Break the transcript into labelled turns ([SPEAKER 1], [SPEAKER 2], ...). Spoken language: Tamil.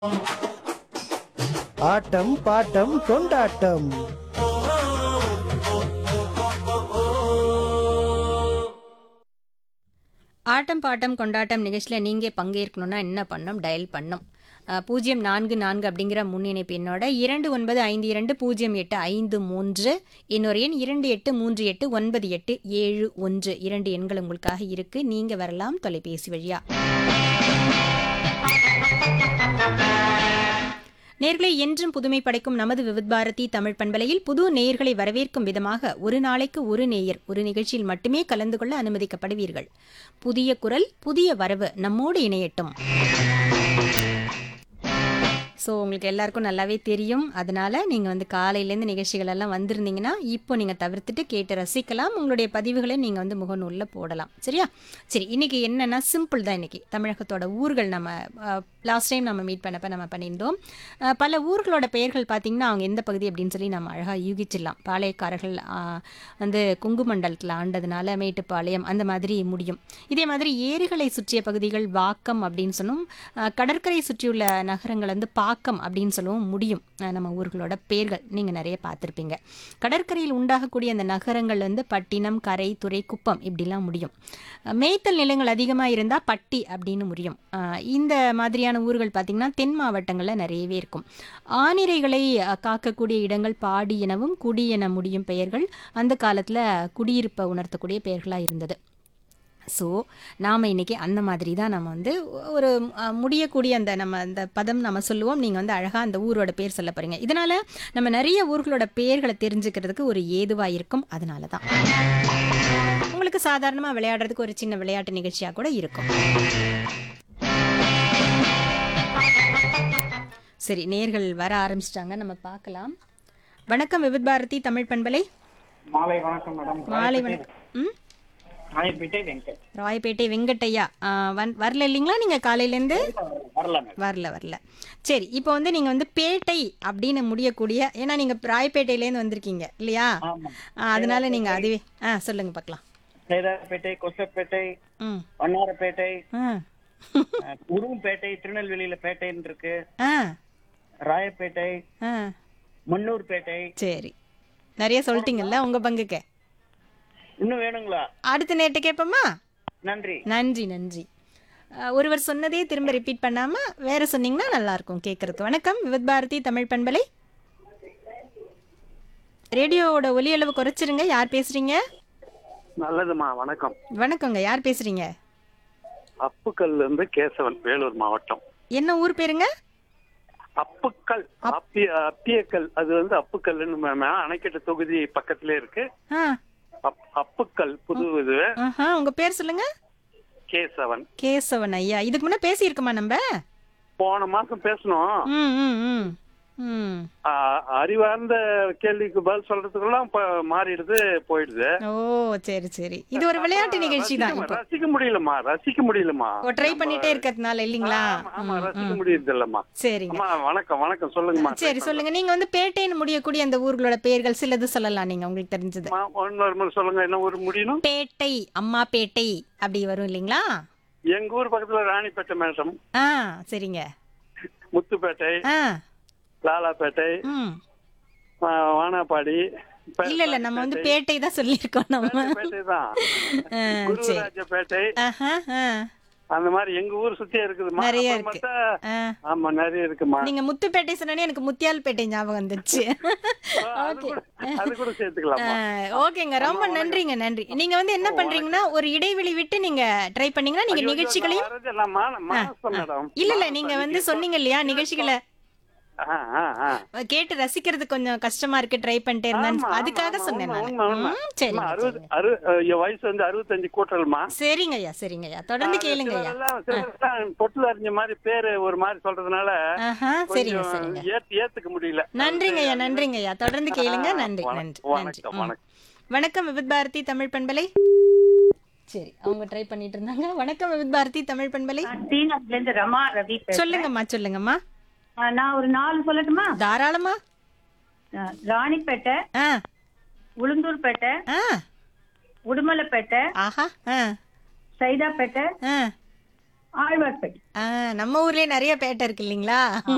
[SPEAKER 1] ஆட்டம் பாட்டம் கொண்டாட்டம்
[SPEAKER 2] ஆட்டம் பாட்டம் கொண்டாட்டம் நிகழ்ச்சியில் நீங்கள் பங்கேற்கணும்னா என்ன பண்ணணும் டயல் பண்ணணும் அஹ், பூஜ்ஜியம் நான்கு நான்கு அப்படிங்கிற முன்னிணைப்பு எண்ணோட இரண்டு ஒன்பது ஐந்து இரண்டு பூஜ்ஜியம் எட்டு ஐந்து மூன்று இன்னொரு எண் இரண்டு எட்டு மூன்று எட்டு ஒன்பது எட்டு ஏழு ஒன்று இரண்டு எண்கள் உங்களுக்காக இருக்குது நீங்கள் வரலாம் தொலைபேசி வழியா நேர்களை என்றும் புதுமை படைக்கும் நமது விவித் பாரதி தமிழ் பண்பலையில் புது நேயர்களை வரவேற்கும் விதமாக ஒரு நாளைக்கு ஒரு நேயர் ஒரு நிகழ்ச்சியில் மட்டுமே கலந்து கொள்ள அனுமதிக்கப்படுவீர்கள் புதிய குரல் புதிய வரவு நம்மோடு இணையட்டும் ஸோ உங்களுக்கு எல்லாருக்கும் நல்லாவே தெரியும் அதனால நீங்கள் வந்து காலையிலேருந்து நிகழ்ச்சிகள் எல்லாம் வந்திருந்தீங்கன்னா இப்போ நீங்கள் தவிர்த்துட்டு கேட்டு ரசிக்கலாம் உங்களுடைய பதிவுகளை நீங்கள் வந்து முகநூலில் போடலாம் சரியா சரி இன்னைக்கு என்னன்னா சிம்பிள் தான் இன்னைக்கு தமிழகத்தோட ஊர்கள் நம்ம லாஸ்ட் டைம் நம்ம மீட் பண்ணப்ப நம்ம பண்ணியிருந்தோம் அஹ், பல ஊர்களோட பெயர்கள் பார்த்தீங்கன்னா அவங்க எந்த பகுதி அப்படின்னு சொல்லி நம்ம அழகாக யூகிச்சிடலாம் பாளையக்காரர்கள் அஹ், வந்து குங்கு மண்டலத்தில் ஆண்டதுனால மேட்டுப்பாளையம் அந்த மாதிரி முடியும் இதே மாதிரி ஏரிகளை சுற்றிய பகுதிகள் வாக்கம் அப்படின்னு சொன்னும் அஹ், கடற்கரை சுற்றியுள்ள நகரங்கள் வந்து பாக்கம் அப்படின்னு சொல்லவும் முடியும் அஹ், நம்ம ஊர்களோட பேர்கள் நீங்கள் நிறைய பார்த்துருப்பீங்க கடற்கரையில் உண்டாகக்கூடிய அந்த நகரங்கள் வந்து பட்டினம் கரை துறை குப்பம் இப்படிலாம் முடியும் அஹ், மேய்த்தல் நிலங்கள் அதிகமாக இருந்தால் பட்டி அப்படின்னு முடியும் அஹ், இந்த மாதிரியான ஊர்கள் பார்த்திங்கன்னா தென் மாவட்டங்களில் நிறையவே இருக்கும் ஆனிரைகளை அஹ், காக்கக்கூடிய இடங்கள் பாடி எனவும் குடி என முடியும் பெயர்கள் அந்த காலத்தில் குடியிருப்பை உணர்த்தக்கூடிய பெயர்களாக இருந்தது ஸோ நாம் இன்னைக்கு அந்த மாதிரி தான் நம்ம வந்து ஒரு அஹ், முடியக்கூடிய அந்த நம்ம அந்த பதம் நம்ம சொல்லுவோம் நீங்கள் வந்து அழகாக அந்த ஊரோட பேர் சொல்ல போகிறீங்க இதனால் நம்ம நிறைய ஊர்களோட பெயர்களை தெரிஞ்சுக்கிறதுக்கு ஒரு ஏதுவாக இருக்கும் அதனால தான் உங்களுக்கு சாதாரணமாக விளையாடுறதுக்கு ஒரு சின்ன விளையாட்டு நிகழ்ச்சியாக கூட இருக்கும் சரி நேர்கள் வர ஆரம்பிச்சிட்டாங்க நம்ம பார்க்கலாம் வணக்கம் விவித் பாரதி தமிழ் பண்பலை
[SPEAKER 3] மாலை வணக்கம் மேடம்
[SPEAKER 2] மாலை வணக்கம் ம்
[SPEAKER 3] ராயப்பேட்டை வெங்கட்
[SPEAKER 2] ராயப்பேட்டை வெங்கட்டையா ஆ, வந் வரல இல்லைங்களா நீங்கள் காலையிலேருந்து
[SPEAKER 3] வரல மேடம்
[SPEAKER 2] வரல வரல சரி இப்போ வந்து நீங்கள் வந்து பேட்டை அப்படின்னு முடியக்கூடிய ஏன்னா நீங்கள் ராயப்பேட்டையிலேருந்து வந்திருக்கீங்க இல்லையா
[SPEAKER 3] ஆமா
[SPEAKER 2] ஆ, அதனால நீங்கள் அதுவே ஆ சொல்லுங்கள் பார்க்கலாம்
[SPEAKER 3] சேதாரப்பேட்டை கொசப்பேட்டை
[SPEAKER 2] ம்
[SPEAKER 3] வண்ணாரப்பேட்டை
[SPEAKER 2] ஆ
[SPEAKER 3] அஹ், உருவம்பேட்டை திருநெல்வேலியில பேட்டைன்னு இருக்கு
[SPEAKER 2] ஆ
[SPEAKER 3] ராயப்பேட்டை
[SPEAKER 2] ஆ
[SPEAKER 3] மண்ணூர்பேட்டை
[SPEAKER 2] சரி நிறைய சொல்லிட்டீங்கல்ல உங்கள் பங்குக்கு
[SPEAKER 3] இன்னும் வேணுங்களா
[SPEAKER 2] அடுத்த நேட்டு கேட்போமா
[SPEAKER 3] நன்றி
[SPEAKER 2] நன்றி நன்றி அஹ், ஒருவர் சொன்னதே திரும்ப ரிப்பீட் பண்ணாம வேற சொன்னீங்கன்னா நல்லா இருக்கும் கேட்கறதுக்கு வணக்கம் விவித் பாரதி தமிழ் பண்பலை ரேடியோவோட ஒலி அளவு குறைச்சிருங்க யார் பேசுறீங்க
[SPEAKER 4] நல்லதுமா வணக்கம்
[SPEAKER 2] வணக்கங்க யார் பேசுறீங்க
[SPEAKER 4] அப்புக்கல்ல இருந்து கேசவன் வேலூர் மாவட்டம்
[SPEAKER 2] என்ன ஊர் பேருங்க
[SPEAKER 4] அப்புக்கல் அப்பிய அப்பியக்கல் அது வந்து அப்புக்கல்னு ம- ம- அணைக்கட்டு தொகுதி பக்கத்திலே இருக்கு
[SPEAKER 2] ஆ
[SPEAKER 4] அப்- அப்புக்கல் புது இது
[SPEAKER 2] ஆஹா உங்க பேர் சொல்லுங்க
[SPEAKER 4] கேசவன்
[SPEAKER 2] கேசவன் ஐயா இதுக்கு முன்ன பேசியிருக்கோமா நம்ம
[SPEAKER 4] போன மாசம் பேசணும்
[SPEAKER 2] ம் ம் ம் ம்
[SPEAKER 4] ஆ, அறிவார்ந்த கேள்விக்கு பதில் சொல்றதுக்கெல்லாம் இப்ப மாறிடுது போயிடுது
[SPEAKER 2] ஓ சரி சரி இது ஒரு விளையாட்டு நிகழ்ச்சி தான்
[SPEAKER 4] ரசிக்க-
[SPEAKER 2] இப்போ
[SPEAKER 4] ரசிக்க முடியலமா ரசிக்க முடியலமா
[SPEAKER 2] ஓ ட்ரை பண்ணிட்டே இருக்கிறதுனால இல்லைங்களா
[SPEAKER 4] ஆமா, ஆமா
[SPEAKER 2] ம்,
[SPEAKER 4] ரசிக்க
[SPEAKER 2] ம்.
[SPEAKER 4] முடியுது இல்லம்மா
[SPEAKER 2] சரிங்க
[SPEAKER 4] அம்மா வணக்கம் வணக்கம் சொல்லுங்கம்மா
[SPEAKER 2] சரி சொல்லுங்க நீங்க வந்து பேட்டைன்னு முடியக்கூடிய அந்த ஊர்களோட பெயர்கள் சிலது சொல்லலாம் நீங்க உங்களுக்கு தெரிஞ்சது
[SPEAKER 4] அம்மா, இன்னொரு முறை சொல்லுங்க என்ன ஊர் முடியணும்
[SPEAKER 2] பேட்டை அம்மா பேட்டை அப்படி வரும் இல்லைங்களா
[SPEAKER 4] எங்க ஊர் பக்கத்துல ராணிப்பேட்டை மேடம்
[SPEAKER 2] ஆ சரிங்க
[SPEAKER 4] முத்துப்பேட்டை
[SPEAKER 2] ஆ
[SPEAKER 4] லாலாப்பேட்டை
[SPEAKER 2] ம்
[SPEAKER 4] ஆ, வானாப்பாடி பே-
[SPEAKER 2] இல்ல இல்ல நம்ம வந்து பேட்டை தான் சொல்லியிருக்கோம் நம்ம
[SPEAKER 4] பேட்டை தான்
[SPEAKER 2] ஆ, சரி
[SPEAKER 4] குருராஜப்பேட்டை
[SPEAKER 2] ஆஹா ஆ
[SPEAKER 4] அந்த மாதிரி எங்க ஊர் சுத்தியே இருக்குதுமா
[SPEAKER 2] நிறைய
[SPEAKER 4] அப்புறம்
[SPEAKER 2] இருக்கு.
[SPEAKER 4] பார்த்தா,
[SPEAKER 2] ஆ.
[SPEAKER 4] ஆமா நிறைய இருக்குமா
[SPEAKER 2] நீங்க முத்துப்பேட்டை சொன்னோன்னே எனக்கு முத்தியால்பேட்டை ஞாபகம் வந்துச்சு
[SPEAKER 4] அது கூட அது கூட சேர்த்துக்கலாமா
[SPEAKER 2] ஓகேங்க ரொம்ப நன்றிங்க நன்றி நீங்க வந்து என்ன பண்றீங்கன்னா ஒரு இடைவெளி விட்டு நீங்க ட்ரை பண்ணீங்கன்னா நீங்க
[SPEAKER 4] ஐயோ,
[SPEAKER 2] நிகழ்ச்சிகளையும்
[SPEAKER 4] நான் வரது நான் மா- மாசம் மேடம்
[SPEAKER 2] இல்ல இல்ல நீங்க வந்து சொன்னீங்க இல்லையா நிகழ்ச்சிகளை
[SPEAKER 4] ஆ, ஆ, ஆ.
[SPEAKER 2] கேட்டு ரசிக்கிறது கொஞ்சம் கஷ்டமா இருக்கு ட்ரை பண்ணிட்டே இருந்தேன்
[SPEAKER 4] ஆமா,
[SPEAKER 2] அதுக்காக
[SPEAKER 4] ஆமா,
[SPEAKER 2] சொன்னேன்
[SPEAKER 4] உண்மை,
[SPEAKER 2] நானு
[SPEAKER 4] உண்மை, உண்மை.
[SPEAKER 2] ம், சரிங்க
[SPEAKER 4] அம்மா, அறுபது
[SPEAKER 2] சரிங்க.
[SPEAKER 4] அறு என் வயசு வந்து அறுபத்தஞ்சு கூட்டல்மா
[SPEAKER 2] சரிங்க ஐயா சரிங்க ஐயா தொடர்ந்து கேளுங்க ஐயா
[SPEAKER 4] சிலரெல்லாம் சிலரெல்லாம் பொட்டுல அறிஞ்ச மாதிரி பேரு ஒரு மாதிரி சொல்றதுனால
[SPEAKER 2] ஆஹா சரிங்க
[SPEAKER 4] கொஞ்சம்
[SPEAKER 2] சரிங்க
[SPEAKER 4] ஏத்து ஏத்துக்க முடியல
[SPEAKER 2] நன்றிங்க ஐயா நன்றிங்க ஐயா தொடர்ந்து கேளுங்க
[SPEAKER 4] ஆ,
[SPEAKER 2] நன்றி
[SPEAKER 4] வணக்கம்,
[SPEAKER 2] நன்றி நன்றி
[SPEAKER 4] வணக்கம்,
[SPEAKER 2] ம்.
[SPEAKER 4] வணக்கம்.
[SPEAKER 2] வணக்கம் விவித் பாரதி தமிழ் பண்பலை சரி அவங்க ட்ரை பண்ணிட்டு இருந்தாங்க வணக்கம் விவித் பாரதி தமிழ் பண்பலை
[SPEAKER 5] ஸ்ரீநகர்ல இருந்து ரமா ரவி பேசுறேன்.
[SPEAKER 2] சொல்லுங்கம்மா சொல்லுங்கம்மா
[SPEAKER 5] ஆ, நான் ஒரு நாலு சொல்லட்டுமா
[SPEAKER 2] தாராளமா
[SPEAKER 5] ஆ, ராணிப்பேட்டை
[SPEAKER 2] ஆ
[SPEAKER 5] உளுந்தூர்பேட்டை
[SPEAKER 2] ஆ
[SPEAKER 5] உடுமலைப்பேட்டை
[SPEAKER 2] ஆஹா ஆ
[SPEAKER 5] சைதாப்பேட்டை
[SPEAKER 2] ஆ
[SPEAKER 5] ஆழ்வார்பேட்டை
[SPEAKER 2] ஆ நம்ம ஊர்லயே நிறைய பேட்டை இருக்கு இல்லைங்களா